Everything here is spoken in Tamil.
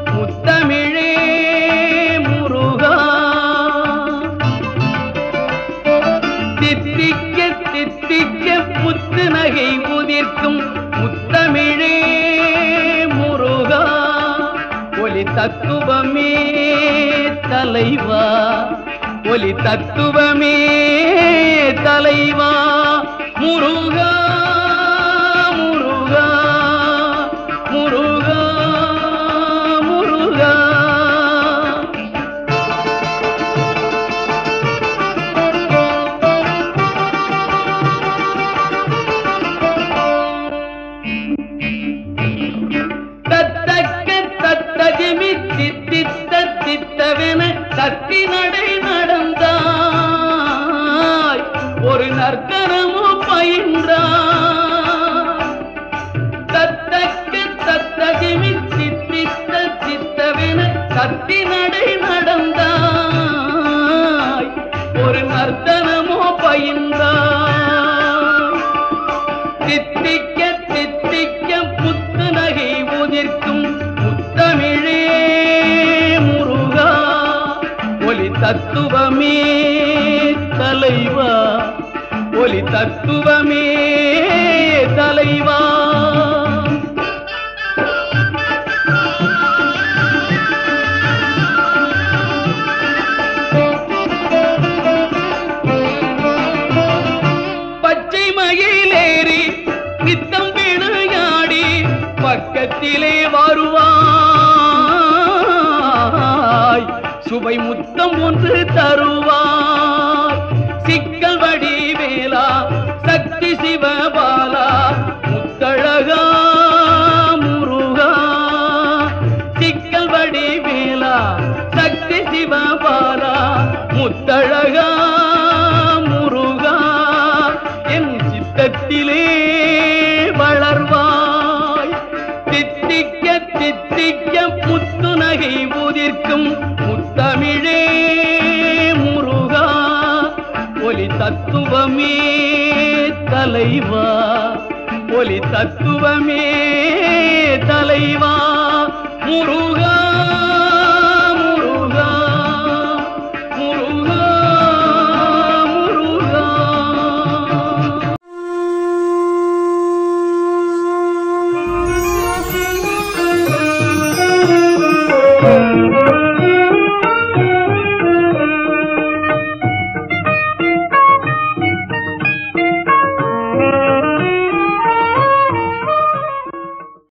முத்தமிழே முருகா தித்திக்க தித்திக்க முத்து நகை உதிர்க்கும் முத்தமிழே முருகா ஒலி தத்துவமே தலைவா ஒலி தத்துவமே தலைவா முருகா முருகா முருகா முருகா தத்தக்க தத்ததிமி தித்தித்த தித்தவென தத்தி நடை நடந்தாய் ஒரு நர்த்தனமோ பயின்றாய் தத்தக்க தத்ததிமி தித்தித்த தித்தவென தத்தி நடை நடந்தாய் ஒரு நர்த்தனமோ பயின்றாய் தித்திக்க தித்திக்க முத்து நகை உதிர்க்கும் முத்தமிழே முருகா ஒலி தத்துவமே தலைவா ஒலி தத்துவமே தலைவா பச்சை மயிலேறி நித்தம் விளையாடி பக்கத்திலே வருவாய் சுவை முத்தம் ஒன்று தருவாய் சிக்கல் வடி வேலா சக்தி சிவபாலா முத்தழகா முருகா சிக்கல் வடி வேலா சக்தி சிவபாலா முத்தழகா முருகா என் சித்தத்திலே வளர்வாய் தித்திக்க தித்திக்க முத்து நகை உதிர்க்கும் முத்தமிழே முருகா ஒலி தத்துவமே தலைவா ஒலி தத்துவமே தலைவா